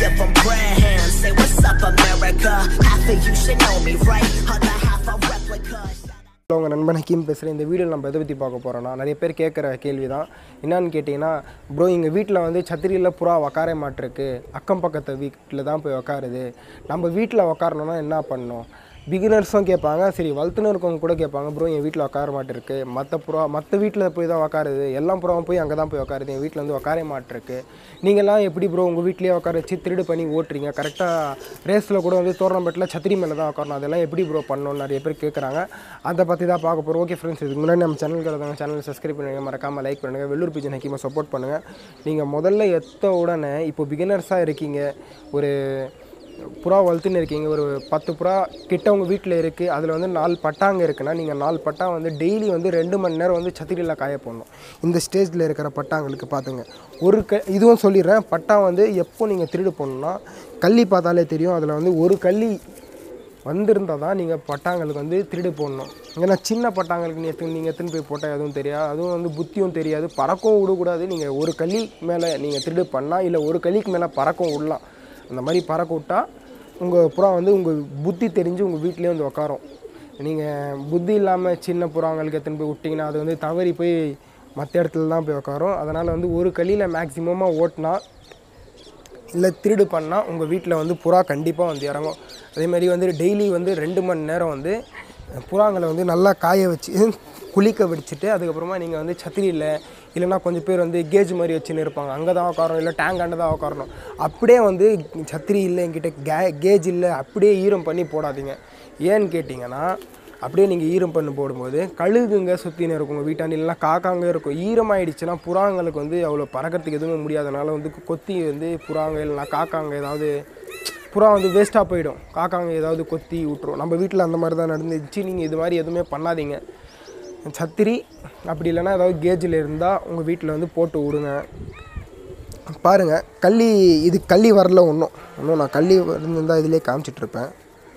give them Graham. Say, what's up, America? Half of you should know me, right? Other half a replica. உங்க நண்பன் ஹக்கீம் பேசுகிறேன் இந்த வீடியோவில் நம்ம எதை பற்றி பார்க்க போகிறோன்னா நிறைய பேர் கேட்குற கேள்வி தான் என்னன்னு கேட்டிங்கன்னா ப்ரோ எங்கள் வீட்டில் வந்து சத்திரியில் புறா உக்கார மாட்டிருக்கு அக்கம் பக்கத்து வீட்டில் தான் போய் உக்காருது நம்ம வீட்டில் உக்காரணும்னா என்ன பண்ணணும் பிகினர்ஸும் கேட்பாங்க சரி வளர்த்துன்னு இருக்கவங்க கூட கேட்பாங்க ப்ரோ என் வீட்டில் உட்கார மாட்டிருக்கு மற்ற புறா மற்ற வீட்டில் போய் தான் உக்காருது எல்லா புறாவும் போய் அங்கே தான் போய் உட்காருது என் வீட்டில் வந்து உட்கார மாட்டிருக்கு நீங்கள்லாம் எப்படி ப்ரோ உங்கள் வீட்லேயே உட்கார வச்சு திருடு பண்ணி ஓட்டுறீங்க கரெக்டாக ரேஸில் கூட வந்து தோரணம்பட்டில் சத்திரி மேலே தான் உட்காரணும் அதெல்லாம் எப்படி ப்ரோ பண்ணணும்னு நிறைய பேர் கேட்குறாங்க அதை பற்றி தான் பார்க்க போகிறோம் ஓகே ஃப்ரெண்ட்ஸ் இதுக்கு முன்னாடி நம்ம சேனலுக்கு வரவங்க சேனல் சப்ஸ்கிரைப் பண்ணுங்கள் மறக்காமல் லைக் பண்ணுங்கள் வெள்ளூர் பிஜன் ஹக்கீமை சப்போர்ட் பண்ணுங்கள் நீங்கள் முதல்ல எத்த உடனே இப்போ பிகினர்ஸாக இருக்கீங்க ஒரு புறா வளர்த்துன்னு இருக்கீங்க ஒரு பத்து புறா கிட்ட உங்கள் வீட்டில் இருக்குது அதில் வந்து நாலு பட்டாங்க இருக்குன்னா நீங்கள் நாலு பட்டா வந்து டெய்லி வந்து ரெண்டு மணி நேரம் வந்து சத்திரியில் காய போடணும் இந்த ஸ்டேஜில் இருக்கிற பட்டாங்களுக்கு பார்த்துங்க ஒரு க இதுவும் சொல்லிடுறேன் பட்டா வந்து எப்போ நீங்கள் திருடு போடணும்னா கள்ளி பார்த்தாலே தெரியும் அதில் வந்து ஒரு கள்ளி வந்திருந்தால் தான் நீங்கள் பட்டாங்களுக்கு வந்து திருடு போடணும் ஏன்னா சின்ன பட்டாங்களுக்கு நீ எத்தனை நீங்கள் எத்தனை போய் போட்டால் எதுவும் தெரியாது அதுவும் வந்து புத்தியும் தெரியாது பறக்கவும் விடக்கூடாது நீங்கள் ஒரு கள்ளி மேலே நீங்கள் திருடு பண்ணால் இல்லை ஒரு கள்ளிக்கு மேலே பறக்கவும் விடலாம் அந்த மாதிரி பறக்க விட்டா உங்கள் புறா வந்து உங்கள் புத்தி தெரிஞ்சு உங்கள் வீட்டிலே வந்து உட்காரும் நீங்கள் புத்தி இல்லாமல் சின்ன புறாங்களுக்கு எத்தனை போய் விட்டிங்கன்னா அது வந்து தவறி போய் மற்ற இடத்துல தான் போய் உட்காரும் அதனால் வந்து ஒரு கல்லியில் மேக்ஸிமமாக ஓட்டினா இல்லை திருடு பண்ணால் உங்கள் வீட்டில் வந்து புறா கண்டிப்பாக வந்து இறங்கும் அதே மாதிரி வந்து டெய்லி வந்து ரெண்டு மணி நேரம் வந்து புறாங்களை வந்து நல்லா காய வச்சு குளிக்க வச்சுட்டு அதுக்கப்புறமா நீங்கள் வந்து சத்திரியில் இல்லைன்னா கொஞ்சம் பேர் வந்து கேஜ் மாதிரி வச்சுன்னு இருப்பாங்க அங்கே தான் உட்காரணும் இல்லை டேங்க் ஆண்டு தான் உட்காரணும் அப்படியே வந்து சத்திரி இல்லை என்கிட்ட கே கேஜ் இல்லை அப்படியே ஈரம் பண்ணி போடாதீங்க ஏன்னு கேட்டிங்கன்னா அப்படியே நீங்கள் ஈரம் பண்ணி போடும்போது கழுகுங்க சுற்றின்னு இருக்கும் உங்கள் வீட்டாண்டி இல்லைனா காக்காங்க இருக்கும் ஈரமாயிடுச்சுன்னா புறாங்களுக்கு வந்து அவ்வளோ பறக்கிறதுக்கு எதுவுமே முடியாதனால வந்து கொத்தி வந்து புறாங்க இல்லைனா காக்காங்க ஏதாவது புறா வந்து வேஸ்ட்டாக போயிடும் காக்காங்க ஏதாவது கொத்தி விட்ரும் நம்ம வீட்டில் அந்த மாதிரி தான் நடந்துச்சு நீங்கள் இது மாதிரி எதுவுமே பண்ணாதீங்க சத்திரி அப்படி இல்லைன்னா ஏதாவது கேஜில் இருந்தால் உங்கள் வீட்டில் வந்து போட்டு விடுங்க பாருங்கள் கள்ளி இது கள்ளி வரல ஒன்றும் இன்னும் நான் கள்ளி இருந்தால் இதிலே காமிச்சிட்ருப்பேன்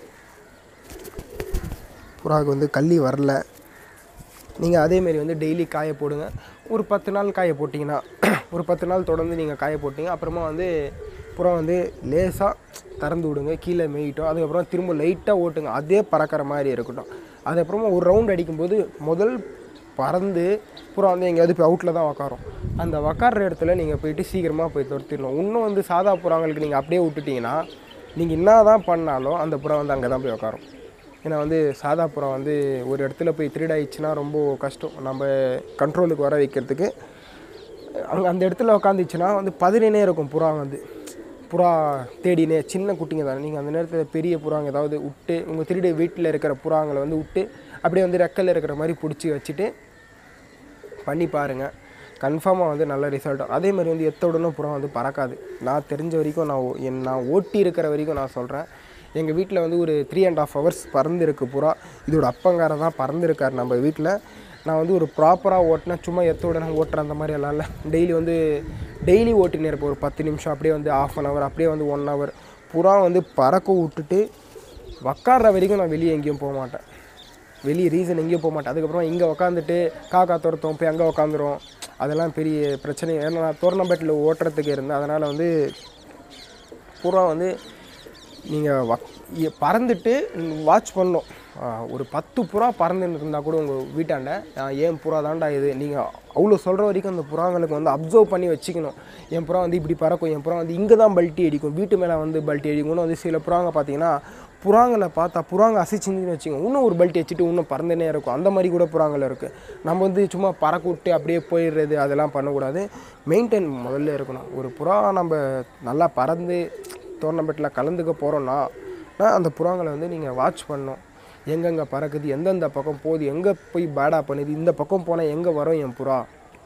புறாவுக்கு வந்து கள்ளி வரல நீங்கள் அதேமாரி வந்து டெய்லி காய போடுங்க ஒரு பத்து நாள் காய போட்டிங்கன்னா ஒரு பத்து நாள் தொடர்ந்து நீங்கள் காய போட்டிங்க அப்புறமா வந்து புறா வந்து லேசாக திறந்து விடுங்க கீழே மேயிட்டோம் அதுக்கப்புறம் திரும்ப லைட்டாக ஓட்டுங்க அதே பறக்கிற மாதிரி இருக்கட்டும் அதுக்கப்புறமா ஒரு ரவுண்ட் அடிக்கும்போது முதல் பறந்து புறா வந்து எங்கேயாவது போய் அவுட்டில் தான் உக்காரும் அந்த உக்கார்ற இடத்துல நீங்கள் போயிட்டு சீக்கிரமாக போய் துரத்திடணும் இன்னும் வந்து சாதா புறாங்களுக்கு நீங்கள் அப்படியே விட்டுட்டிங்கன்னா நீங்கள் என்ன தான் பண்ணாலும் அந்த புறா வந்து அங்கே தான் போய் உக்காரும் ஏன்னா வந்து சாதா புறா வந்து ஒரு இடத்துல போய் திருடாயிடுச்சுன்னா ரொம்ப கஷ்டம் நம்ம கண்ட்ரோலுக்கு வர வைக்கிறதுக்கு அங்கே அந்த இடத்துல உக்காந்துச்சுன்னா வந்து பதினேனே இருக்கும் புறா வந்து புறா தேடினே சின்ன குட்டிங்க தானே நீங்கள் அந்த நேரத்தில் பெரிய புறாங்க ஏதாவது விட்டு உங்கள் திருடி வீட்டில் இருக்கிற புறாங்களை வந்து விட்டு அப்படியே வந்து ரெக்கையில் இருக்கிற மாதிரி பிடிச்சி வச்சுட்டு பண்ணி பாருங்கள் கன்ஃபார்மாக வந்து நல்ல ரிசல்ட் அதே மாதிரி வந்து எத்த உடனும் புறா வந்து பறக்காது நான் தெரிஞ்ச வரைக்கும் நான் ஓ- என் நான் ஓட்டி இருக்கிற வரைக்கும் நான் சொல்கிறேன் எங்கள் வீட்டில் வந்து ஒரு த்ரீ அண்ட் ஆஃப் ஹவர்ஸ் பறந்துருக்கு புறா இதோட அப்பங்கார தான் பறந்துருக்கார் நம்ம வீட்டில் நான் வந்து ஒரு ப்ராப்பராக ஓட்டினா சும்மா எத்த உடனே ஓட்டுற அந்த மாதிரி எல்லாம் இல்லை டெய்லி வந்து டெய்லி ஓட்டினே இருப்பேன் ஒரு பத்து நிமிஷம் அப்படியே வந்து ஆஃப் அன் ஹவர் அப்படியே வந்து ஒன் ஹவர் புறா வந்து பறக்க விட்டுட்டு உக்கார்ற வரைக்கும் நான் வெளியே எங்கேயும் போக மாட்டேன் வெளியே ரீசன் எங்கேயும் போக மாட்டேன் அதுக்கப்புறம் இங்கே உக்காந்துட்டு காக்கா துரத்தோம் போய் அங்கே உக்காந்துரும் அதெல்லாம் பெரிய பிரச்சனை ஏன்னா நான் தோரணம்பேட்டில் ஓட்டுறதுக்கு இருந்தேன் அதனால் வந்து புறா வந்து நீங்கள் வக் இ- பறந்துட்டு வாட்ச் பண்ணணும் ஆ, ஒரு பத்து புறா பறந்துன்னு இருந்தால் கூட உங்கள் வீட்டாண்ட ஆ, ஏன் புறா தாண்டா இது நீங்கள் அவ்வளோ சொல்கிற வரைக்கும் அந்த புறாங்களுக்கு வந்து அப்சர்வ் பண்ணி வச்சுக்கணும் என் புறா வந்து இப்படி பறக்கும் என் புறா வந்து இங்கே தான் பல்ட்டி அடிக்கும் வீட்டு மேலே வந்து பல்ட்டி அடிக்கும்னு வந்து சில புறாங்க பார்த்தீங்கன்னா புறாங்களை பார்த்தா புறாங்க அசைச்சிருந்துன்னு வச்சுக்கோங்க இன்னும் ஒரு பல்ட்டி வச்சுட்டு இன்னும் பறந்துனே இருக்கும் அந்த மாதிரி கூட புறாங்கள் இருக்குது நம்ம வந்து சும்மா பறக்க விட்டு அப்படியே போயிடுறது அதெல்லாம் பண்ணக்கூடாது மெயின்டைன் முதல்ல இருக்கணும் ஒரு புறா நம்ம நல்லா பறந்து டோர்னமெண்ட்டில் கலந்துக்க போகிறோன்னா அந்த புறாங்களை வந்து நீங்கள் வாட்ச் பண்ணணும் எங்கெங்கே பறக்குது எந்தெந்த பக்கம் போகுது எங்கே போய் பேடாக பண்ணுது இந்த பக்கம் போனால் எங்கே வரும் என் புறா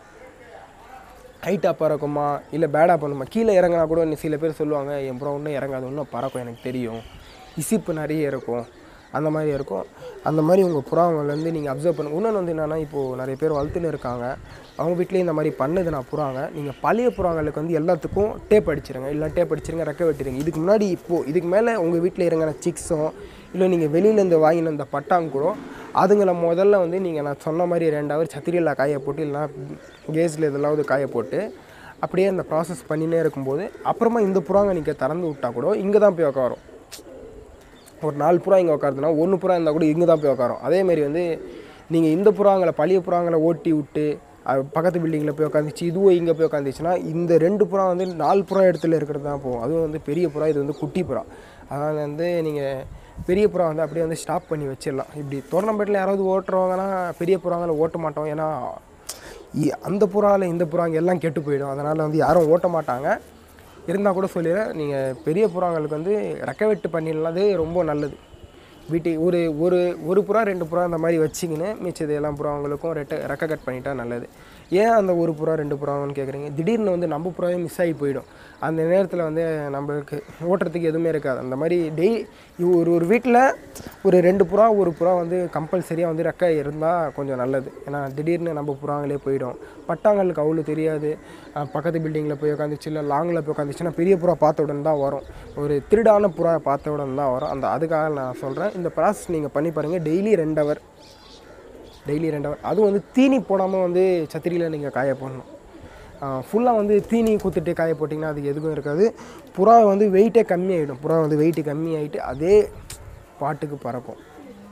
ஹைட்டாக பறக்குமா இல்லை பேடாக பண்ணுமா கீழே இறங்கினா கூட இன்னும் சில பேர் சொல்லுவாங்க என் புறா இன்னும் இறங்காது இன்னும் பறக்கும் எனக்கு தெரியும் இசிப்பு நிறைய இருக்கும் அந்த மாதிரி இருக்கும் அந்த மாதிரி உங்கள் புறாங்கள்லேருந்து நீங்கள் அப்சர்வ் பண்ணுங்க இன்னொன்று வந்து என்னென்னா இப்போது நிறைய பேர் வளர்த்துன்னு இருக்காங்க அவங்க வீட்லேயும் இந்த மாதிரி பண்ணுது நான் புறாங்க நீங்கள் பழைய புறாங்களுக்கு வந்து எல்லாத்துக்கும் டேப் அடிச்சிருங்க இல்லை டேப் அடிச்சிருங்க ரெக்க வெட்டிடுங்க இதுக்கு முன்னாடி இப்போது இதுக்கு மேலே உங்கள் வீட்டில் இறங்கின சிக்ஸும் இல்லை நீங்கள் வெளியிலேருந்து வாங்கின அந்த பட்டாங்க கூட அதுங்களை முதல்ல வந்து நீங்கள் நான் சொன்ன மாதிரி ரெண்டு ஹவர் சத்திரியில் காய போட்டு இல்லைனா கேஸில் எதெல்லாவது காய போட்டு அப்படியே அந்த ப்ராசஸ் பண்ணினே இருக்கும்போது அப்புறமா இந்த புறாங்க நீங்கள் திறந்து விட்டா கூட இங்கே தான் போய் உட்காரும் ஒரு நாலு புறா இங்கே உட்காருதுன்னா ஒன்று புறா இருந்தால் கூட இங்கே தான் போய் உட்காரும் அதேமாரி வந்து நீங்கள் இந்த புறாங்களை பழைய புறாங்களை ஓட்டி விட்டு அது பக்கத்து பில்டிங்கில் போய் உட்காந்துச்சு இதுவும் இங்கே போய் உட்காந்துச்சுன்னா இந்த ரெண்டு புறா வந்து நாலு புறா இடத்துல இருக்கிறது தான் போகும் அதுவும் வந்து பெரிய புறா இது வந்து குட்டி புறா அதனால் வந்து நீங்கள் பெரிய புறா வந்து அப்படியே வந்து ஸ்டாப் பண்ணி வச்சிடலாம் இப்படி தோரணம்பேட்டில் யாராவது ஓட்டுறவங்கன்னா பெரிய புறாங்களை ஓட்ட மாட்டோம் ஏன்னா இ- அந்த புறாவில் இந்த புறாங்க எல்லாம் கெட்டு போயிடும் அதனால் வந்து யாரும் ஓட்ட மாட்டாங்க இருந்தால் கூட சொல்லிடுறேன் நீங்கள் பெரிய புறாங்களுக்கு வந்து ரெக்க வெட்டு பண்ணிடலாம் ரொம்ப நல்லது வீட்டுக்கு ஒரு ஒரு ஒரு புறா ரெண்டு புறா அந்த மாதிரி வச்சிங்கன்னு மிச்சது எல்லாம் புறாங்களுக்கும் ரெட்டை ரெக்க கட் பண்ணிட்டா நல்லது ஏன் அந்த ஒரு புறா ரெண்டு புறான்னு கேட்குறீங்க திடீர்னு வந்து நம்ம புறாவே மிஸ் ஆகி போயிடும் அந்த நேரத்தில் வந்து நம்மளுக்கு ஓட்டுறதுக்கு எதுவுமே இருக்காது அந்த மாதிரி டெய் ஒரு ஒரு வீட்டில் ஒரு ரெண்டு புறா ஒரு புறா வந்து கம்பல்சரியாக வந்து ரெக்கை இருந்தால் கொஞ்சம் நல்லது ஏன்னா திடீர்னு நம்ம புறாங்களே போயிடும் பட்டாங்களுக்கு அவ்வளோ தெரியாது அஹ் பக்கத்து பில்டிங்கில் போய் உட்காந்துச்சு இல்லை லாங்கில் போய் உட்காந்துச்சுன்னா பெரிய புறா பார்த்த உடனே தான் வரும் ஒரு திருடான புறா பார்த்த உடனே தான் வரும் அந்த அதுக்காக நான் சொல்கிறேன் இந்த ப்ராசஸ் நீங்கள் பண்ணி பாருங்கள் டெய்லி ரெண்டு ஹவர் டெய்லி ரெண்டு ஹவர் அதுவும் வந்து தீனி போடாமல் வந்து சத்திரியில் நீங்கள் காய போடணும் ஃபுல்லாக வந்து தீனி குத்துட்டு காய போட்டிங்கன்னா அது எதுவும் இருக்காது புறா வந்து வெயிட்டே கம்மியாயிடும் புறா வந்து வெயிட்டு கம்மியாயிட்டு அதே பாட்டுக்கு பறக்கும்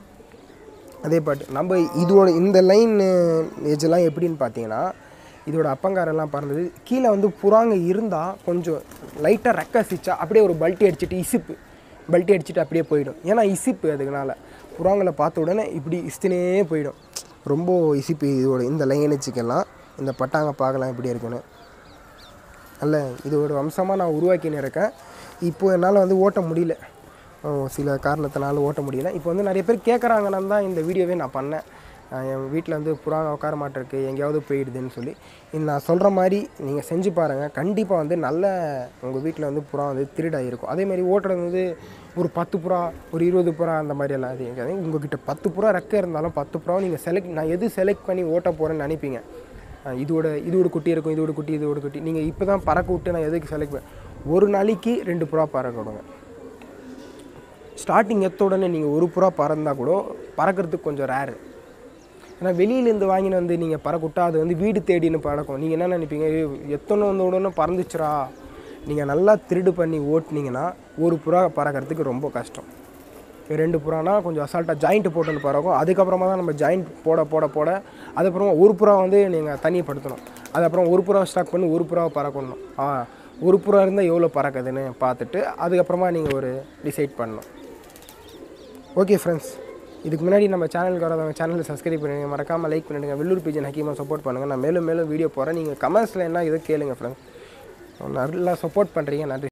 அதே பாட்டு நம்ம இதோட இந்த லைன் ஏஜெல்லாம் எப்படின்னு பார்த்தீங்கன்னா இதோட அப்பங்காரெல்லாம் பறந்தது கீழே வந்து புறாங்க இருந்தால் கொஞ்சம் லைட்டாக ரெக்கசிச்சா அப்படியே ஒரு பல்ட்டி அடிச்சிட்டு இசிப்பு பல்ட்டி அடிச்சிட்டு அப்படியே போயிடும் ஏன்னா இசிப்பு அதுக்குனால புறாங்களை பார்த்த உடனே இப்படி இஸ்தினே போயிடும் ரொம்ப இசிப்பு இதோட இந்த லைன் வச்சுக்கலாம் இந்த பட்டாங்க பார்க்கலாம் எப்படி இருக்குன்னு அல்ல இது ஒரு வம்சமாக நான் உருவாக்கின்னு இருக்கேன் இப்போ என்னால் வந்து ஓட்ட முடியல ஓ, சில காரணத்தினால ஓட்ட முடியல இப்போ வந்து நிறைய பேர் கேட்குறாங்கன்னு தான் இந்த வீடியோவே நான் பண்ணேன் அஹ் என் வீட்டில் வந்து புறா உட்கார மாட்டிருக்கு எங்கேயாவது போயிடுதுன்னு சொல்லி இது நான் சொல்கிற மாதிரி நீங்கள் செஞ்சு பாருங்கள் கண்டிப்பாக வந்து நல்ல உங்கள் வீட்டில் வந்து புறா வந்து திருடாயிருக்கும் அதேமாதிரி ஓட்டுறது வந்து ஒரு பத்து புறா ஒரு இருபது புறா அந்த மாதிரி எல்லாம் அது எங்கேயாவது உங்ககிட்ட பத்து புறா ரெக்க இருந்தாலும் பத்து புறாவும் நீங்கள் செலக்ட் நான் எது செலக்ட் பண்ணி ஓட்ட போகிறேன்னு நினைப்பீங்க அஹ் இதோட இதோட குட்டி இருக்கும் இதோட குட்டி இதோட குட்டி நீங்கள் இப்போ தான் பறக்க விட்டு நான் எதுக்கு செலக்ட் பண்ண ஒரு நாளைக்கு ரெண்டு புறா பறக்க விடுங்க ஸ்டார்டிங் எத்த உடனே நீங்கள் ஒரு புறா பறந்தா கூட பறக்கிறதுக்கு கொஞ்சம் ரேரு ஏன்னா வெளியிலேருந்து வாங்கின்னு வந்து நீங்கள் பறக்க விட்டா அது வந்து வீடு தேடின்னு பறக்கும் நீங்கள் என்ன நினைப்பீங்க "ஏய், எத்தனை வந்த உடனே பறந்துச்சுரா நீங்கள் நல்லா திருடு பண்ணி ஓட்டுனீங்கன்னா ஒரு புறா பறக்கிறதுக்கு ரொம்ப கஷ்டம் ரெண்டு புறானா கொஞ்சம் அசால்ட்டாக ஜாயிண்ட் போட்டுன்னு பறக்கும் அதுக்கப்புறமா தான் நம்ம ஜாயிண்ட் போட போட போட அதுக்கப்புறமா ஒரு புறா வந்து நீங்கள் தனியப்படுத்தணும் அதுக்கப்புறம் ஒரு புறா ஸ்டாக் பண்ணி ஒரு புறாவை பறக்கணும் ஆ ஒரு புறா இருந்தால் எவ்வளோ பறக்குதுன்னு பார்த்துட்டு அதுக்கப்புறமா நீங்கள் ஒரு டிசைட் பண்ணணும் ஓகே ஃப்ரெண்ட்ஸ் இதுக்கு முன்னாடி நம்ம சேனலுக்கு வரவங்க சேனலை சப்ஸ்கிரைப் பண்ணுங்க மறக்காமல் லைக் பண்ணிடுங்க வெள்ளூர் பிஜன் ஹக்கீமா சப்போர்ட் பண்ணுங்கள் நான் மேலும் மேலும் வீடியோ போகிறேன் நீங்கள் கமெண்ட்ஸில் என்ன இதை கேளுங்க ஃப்ரெண்ட்ஸ் நல்லா சப்போர்ட் பண்ணுறீங்க நன்றி